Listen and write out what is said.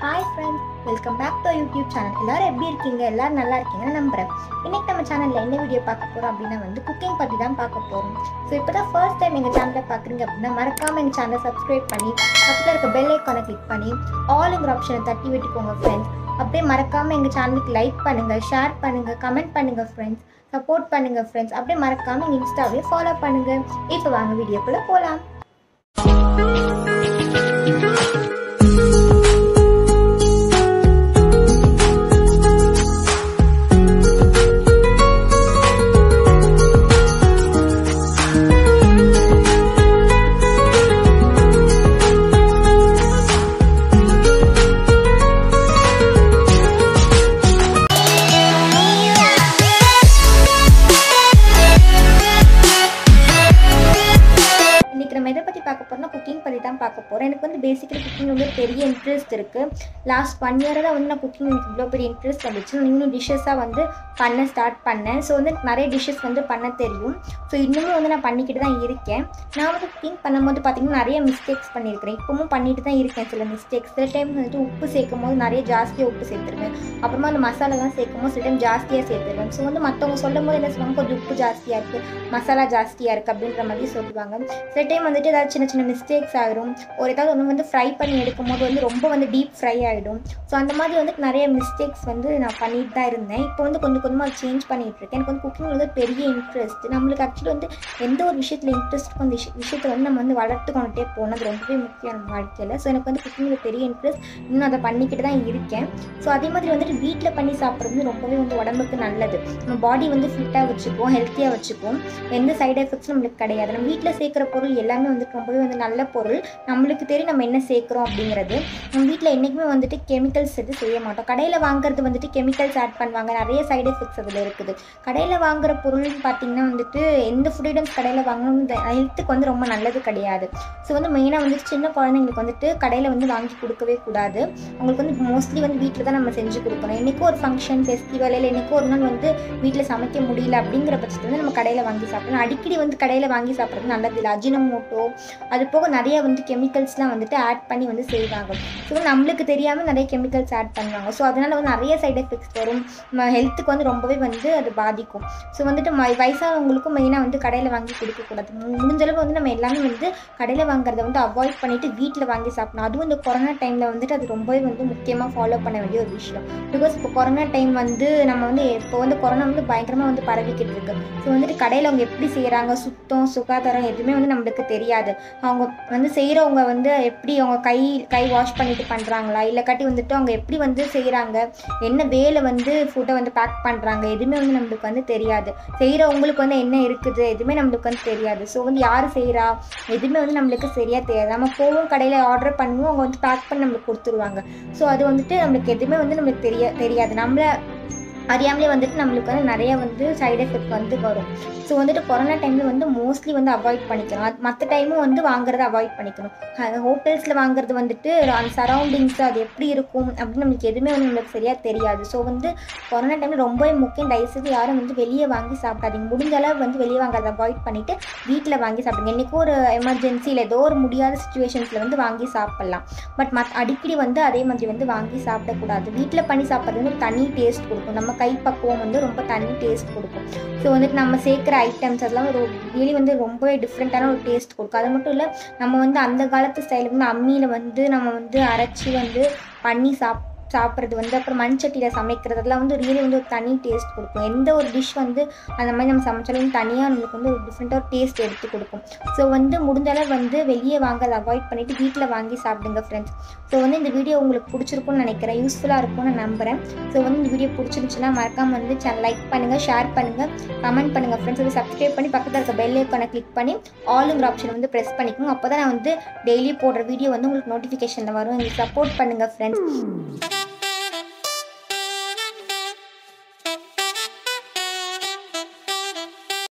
hi friends welcome back to YouTube channel எல்லாரும் எப்படி இருக்கீங்க எல்லாரும் நல்லா இருக்கீங்கன்னு நம்புறேன் இன்னைக்கு நம்ம சேனலில் என்ன வீடியோ பார்க்க போகிறோம் அப்படின்னா வந்து குக்கிங் பற்றி தான் பார்க்க போகிறோம் ஸோ இப்போ தான் ஃபர்ஸ்ட் டைம் எங்கள் சேனலை பார்க்குறீங்க அப்படின்னா மறக்காமல் எங்கள் சேனலை சப்ஸ்கிரைப் பண்ணி பக்கத்தில் இருக்க பெல் ஐக்கானை கிளிக் பண்ணி ஆலுங்கிற ஆப்ஷனை தட்டி விட்டுக்கோங்க ஃப்ரெண்ட்ஸ் அப்படியே மறக்காமல் எங்கள் சேனலுக்கு லைக் பண்ணுங்கள் ஷேர் பண்ணுங்கள் கமெண்ட் பண்ணுங்கள் ஃப்ரெண்ட்ஸ் சப்போர்ட் பண்ணுங்கள் ஃப்ரெண்ட்ஸ் அப்படியே மறக்காமல் எங்கள் இன்ஸ்டாவே ஃபாலோ பண்ணுங்கள் இப்போ வாங்க வீடியோக்குள்ளே போகலாம் இன்னைக்கு நம்ம எதை பற்றி பார்க்க போறோம்னா குக்கிங் பற்றி தான் பார்க்க போகிறோம் எனக்கு வந்து பேசிக்கலி குக்கிங் வந்து பெரிய இன்ட்ரெஸ்ட் இருக்குது லாஸ்ட் ஒன் இயராக தான் வந்து நான் குக்கிங் எனக்கு இவ்வளோ பெரிய இன்ட்ரெஸ்ட் வந்துச்சு நான் இன்னும் டிஷ்ஷஸாக வந்து பண்ண ஸ்டார்ட் பண்ணேன் ஸோ வந்து நிறைய டிஷ்ஷஸ் வந்து பண்ண தெரியும் ஸோ இன்னமும் வந்து நான் பண்ணிக்கிட்டு தான் இருக்கேன் நான் வந்து குக்கிங் பண்ணும்போது பார்த்தீங்கன்னா நிறைய மிஸ்டேக்ஸ் பண்ணியிருக்கிறேன் இப்போவும் பண்ணிட்டு தான் இருக்கேன் சில மிஸ்டேக்ஸ் சில டைம் வந்துட்டு உப்பு சேர்க்கும் போது நிறைய ஜாஸ்தியாக உப்பு சேர்த்துருவேன் அப்புறமா அந்த மசாலாலாம் சேர்க்கும் போது சில டைம் ஜாஸ்தியாக சேர்த்துருவேன் ஸோ வந்து மற்றவங்க சொல்லும் போது என்ன சொல்லுவாங்க கொஞ்சம் உப்பு ஜாஸ்தியாக இருக்குது மசாலா ஜாஸ்தியாக இருக்குது அப்படின்ற மாதிரி சொல்லுவாங்க சில டைம் வந்துட்டு ஏதாவது சின்ன சின்ன மிஸ்டேக்ஸ் ஆகிடும் ஒரு ஏதாவது ஒன்று வந்து ஃப்ரை பண்ணி எடுக்கும் போது வந்து ரொம்ப வந்து டீப் ஃப்ரை ஆகிடும் ஸோ அந்த மாதிரி வந்துட்டு நிறைய மிஸ்டேக்ஸ் வந்து நான் பண்ணிட்டு தான் இருந்தேன் இப்போ வந்து கொஞ்சம் கொஞ்சமாக சேஞ்ச் பண்ணிட்டு இருக்கேன் எனக்கு வந்து குக்கிங் வந்து பெரிய இன்ட்ரெஸ்ட் நம்மளுக்கு ஆக்சுவலி வந்து எந்த ஒரு விஷயத்தில் இன்ட்ரெஸ்ட் இருக்கும் அந்த விஷ- விஷயத்தை வந்து நம்ம வந்து வளர்த்து கொண்டுட்டே போகணும் அது ரொம்பவே முக்கியம் நம்ம வாழ்க்கையில் ஸோ எனக்கு வந்து குக்கிங்கில் பெரிய இன்ட்ரெஸ்ட் இன்னும் அதை பண்ணிக்கிட்டு தான் இருக்கேன் ஸோ அதே மாதிரி வந்துட்டு வீட்டில் பண்ணி சாப்பிட்றது வந்து ரொம்பவே வந்து உடம்புக்கு நல்லது நம்ம பாடி வந்து ஃபிட்டாக வச்சுக்குவோம் ஹெல்த்தியாக வச்சுக்குவோம் எந்த சைடு எஃபெக்ட்ஸும் நம்மளுக்கு கிடையாது நம்ம வீட்டில் சேர்க்குற பொருள் எல்லாமே வந்துட்டு ரொம்பவே வந்து நல்ல பொருள் நம்மளுக்கு தெரியும் நம்ம என்ன சேர்க்குறோம் அப்படிங்கிறது நம்ம வீட்டில் என்றைக்குமே வந்துட்டு கெமிக்கல்ஸ் எதுவும் செய்ய மாட்டோம் கடையில் வாங்குறது வந்துட்டு கெமிக்கல்ஸ் ஆட் பண்ணுவாங்க நிறைய சைடு எஃபெக்ட்ஸ் அதில் இருக்குது கடையில் வாங்குற பொருள்னு பார்த்தீங்கன்னா வந்துட்டு எந்த ஃபுட் ஐட்டம்ஸ் கடையில் வாங்கணும் ஹெல்த்துக்கு வந்து ரொம்ப நல்லது கிடையாது ஸோ வந்து மெயினாக வந்துட்டு சின்ன குழந்தைங்களுக்கு வந்துட்டு கடையில் வந்து வாங்கி கொடுக்கவே கூடாது அவங்களுக்கு வந்து மோஸ்ட்லி வந்து வீட்டில் தான் நம்ம செஞ்சு கொடுக்கணும் என்றைக்கோ ஒரு ஃபங்க்ஷன் ஃபெஸ்டிவல் இல்லை என்றைக்கோ ஒரு நாள் வந்து வீட்டில் சமைக்க முடியல அப்படிங்கிற பட்சத்தில் வந்து நம்ம கடையில் வாங்கி சாப்பிடணும் அடிக்கடி வந்து கடையில் வாங்கி சாப்பிட்றது நல்லது இல்லை அஜினமோட்டோ அது போக நிறைய வந்து கெமிக்கல்ஸ்லாம் வந்துட்டு ஆட் பண்ணி வந்து செய்வாங்க ஸோ நம்மளுக்கு தெரியாமல் நிறைய கெமிக்கல்ஸ் ஆட் பண்ணுவாங்க ஸோ அதனால் வந்து நிறைய சைடு எஃபெக்ட்ஸ் வரும் நம்ம ஹெல்த்துக்கு வந்து ரொம்பவே வந்து அது பாதிக்கும் ஸோ வந்துட்டு ம- வயசானவங்களுக்கும் மெயினாக வந்து கடையில் வாங்கி கொடுக்கக்கூடாது மு- முடிஞ்ச அளவு வந்து நம்ம எல்லாமே வந்து கடையில் வாங்குறத வந்து அவாய்ட் பண்ணிட்டு வீட்டில் வாங்கி சாப்பிடணும் அதுவும் இந்த கொரோனா டைமில் வந்துட்டு அது ரொம்பவே வந்து முக்கியமாக ஃபாலோ பண்ண வேண்டிய ஒரு விஷயம் பிகாஸ் இப்போ கொரோனா டைம் வந்து நம்ம வந்து இப்போ வந்து கொரோனா வந்து பயங்கரமாக வந்து பரவிக்கிட்டு இருக்கு ஸோ வந்துட்டு கடையில் அவங்க எப்படி செய்கிறாங்க சுத்தம் சுகாதாரம் எதுவுமே வந்து நம்மளுக்கு தெரியாது அவங்க வந்து செய்கிறவங்க வந்து எப்படி அவங்க கை கை வாஷ் பண்ணிட்டு பண்ணுறாங்களா இல்லைக்காட்டி வந்துட்டு அவங்க எப்படி வந்து செய்கிறாங்க என்ன வேலை வந்து ஃபுட்டை வந்து பேக் பண்ணுறாங்க எதுவுமே வந்து நம்மளுக்கு வந்து தெரியாது செய்கிறவங்களுக்கு வந்து என்ன இருக்குது எதுவுமே நம்மளுக்கு வந்து தெரியாது ஸோ வந்து யார் செய்கிறா எதுவுமே வந்து நம்மளுக்கு சரியாக தெரியாது நம்ம போவோம் கடையில் ஆர்டர் பண்ணுவோம் அவங்க வந்து பேக் பண்ணி நம்மளுக்கு கொடுத்துருவாங்க ஸோ அது வந்துட்டு நம்மளுக்கு எதுவுமே வந்து நம்மளுக்கு தெரிய தெரியாது நம்மள அறியாமலே வந்துட்டு நம்மளுக்கு வந்து நிறைய வந்து சைடு எஃபெக்ட் வந்து வரும் ஸோ வந்துட்டு கொரோனா டைமில் வந்து மோஸ்ட்லி வந்து அவாய்ட் பண்ணிக்கணும் அது மற்ற டைமும் வந்து வாங்குறத அவாய்ட் பண்ணிக்கணும் ஹோட்டல்ஸில் வாங்குறது வந்துட்டு அந்த சரௌண்டிங்ஸ் அது எப்படி இருக்கும் அப்படின்னு நம்மளுக்கு எதுவுமே வந்து நம்மளுக்கு சரியாக தெரியாது ஸோ வந்து கொரோனா டைமில் ரொம்பவே முக்கியம் தயவுசெய்து யாரும் வந்து வெளியே வாங்கி சாப்பிடாதீங்க முடிஞ்ச அளவு வந்து வெளியே வாங்குறத அவாய்ட் பண்ணிவிட்டு வீட்டில் வாங்கி சாப்பிடுங்க என்றைக்கும் ஒரு எமர்ஜென்சி இல்லை ஏதோ ஒரு முடியாத சுச்சுவேஷன்ஸில் வந்து வாங்கி சாப்பிட்லாம் பட் மத் அடிக்கடி வந்து அதே மாதிரி வந்து வாங்கி சாப்பிடக்கூடாது வீட்டில் பண்ணி சாப்பிட்றது வந்து ஒரு தனி டேஸ்ட் கொடுக்கும் நம்ம கை பக்குவம் வந்து ரொம்ப தனி டேஸ்ட் கொடுக்கும் ஸோ வந்துட்டு நம்ம சேர்க்குற ஐட்டம்ஸ் அதெல்லாம் ஒரு ரியலி வந்து ரொம்பவே டிஃப்ரெண்ட்டான ஒரு டேஸ்ட் கொடுக்கும் அது மட்டும் இல்லை நம்ம வந்து அந்த காலத்து ஸ்டைலுக்கு வந்து அம்மியில் வந்து நம்ம வந்து அரைச்சி வந்து பண்ணி சாப் சாப்பிட்றது வந்து அப்புறம் மண் சட்டியில் சமைக்கிறது அதெல்லாம் வந்து ரியலி வந்து ஒரு தனி டேஸ்ட் கொடுக்கும் எந்த ஒரு டிஷ் வந்து அந்த மாதிரி நம்ம சமைச்சாலும் தனியாக நம்மளுக்கு வந்து ஒரு டிஃப்ரெண்ட்டாக ஒரு டேஸ்ட் எடுத்து கொடுக்கும் ஸோ வந்து முடிஞ்ச அளவு வந்து வெளியே வாங்குறத அவாய்ட் பண்ணிவிட்டு வீட்டில் வாங்கி சாப்பிடுங்க ஃப்ரெண்ட்ஸ் ஸோ வந்து இந்த வீடியோ உங்களுக்கு பிடிச்சிருக்கும்னு நினைக்கிறேன் யூஸ்ஃபுல்லாக இருக்கும்னு நான் நம்புகிறேன் ஸோ வந்து இந்த வீடியோ பிடிச்சிருந்துச்சுன்னா மறக்காம வந்து சேனல் லைக் பண்ணுங்கள் ஷேர் பண்ணுங்கள் கமெண்ட் பண்ணுங்கள் ஃப்ரெண்ட்ஸ் வந்து சப்ஸ்கிரைப் பண்ணி பக்கத்தில் இருக்க பெல் ஐக்கானை கிளிக் பண்ணி ஆளுங்கிற ஆப்ஷன் வந்து ப்ரெஸ் பண்ணிக்கோங்க அப்போ தான் நான் வந்து டெய்லி போடுற வீடியோ வந்து உங்களுக்கு நோட்டிஃபிகேஷனில் வரும் எங்களுக்கு சப்போர்ட் பண்ணுங்கள் ஃப்ரெண்ட்ஸ்